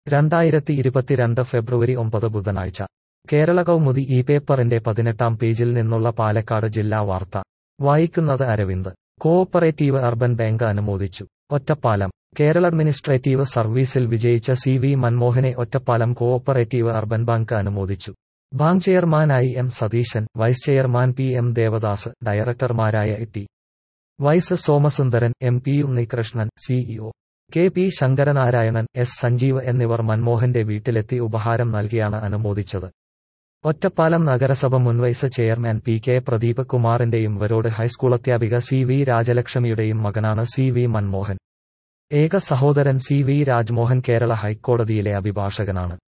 രണ്ടായിരത്തി ഇരുപത്തിരണ്ട് ഫെബ്രുവരി ഒമ്പത് ബുധനാഴ്ച കേരള കൗമുദി ഈ പേപ്പറിന്റെ പതിനെട്ടാം പേജിൽ നിന്നുള്ള പാലക്കാട് ജില്ലാ വാർത്ത വായിക്കുന്നത് അരവിന്ദ് കോഓപ്പറേറ്റീവ് അർബൻ ബാങ്ക് അനുമോദിച്ചു ഒറ്റപ്പാലം കേരള അഡ്മിനിസ്ട്രേറ്റീവ് സർവീസിൽ വിജയിച്ച സി വി മൻമോഹനെ ഒറ്റപ്പാലം കോഓപ്പറേറ്റീവ് അർബൻ ബാങ്ക് അനുമോദിച്ചു ബാങ്ക് ചെയർമാനായി M Satheesan vice chairman P M Devadas ഡയറക്ടർമാരായ ടി വൈസ് Somasundaran M P Unnikrishnan CEO K P Sankaranarayanan S Sanjeev എന്നിവർ മൻമോഹന്റെ വീട്ടിലെത്തി ഉപഹാരം നൽകിയാണ് അനുമോദിച്ചത് ഒറ്റപ്പാലം നഗരസഭ മുൻ vice chairman P K Pradeep കുമാറിന്റെയും വരോട് ഹൈസ്കൂൾ അധ്യാപിക സി വി രാജലക്ഷ്മിയുടെയും മകനാണ് സി വി മൻമോഹൻ ഏക സഹോദരൻ സി വി രാജ്മോഹൻ കേരള ഹൈക്കോടതിയിലെ അഭിഭാഷകനാണ്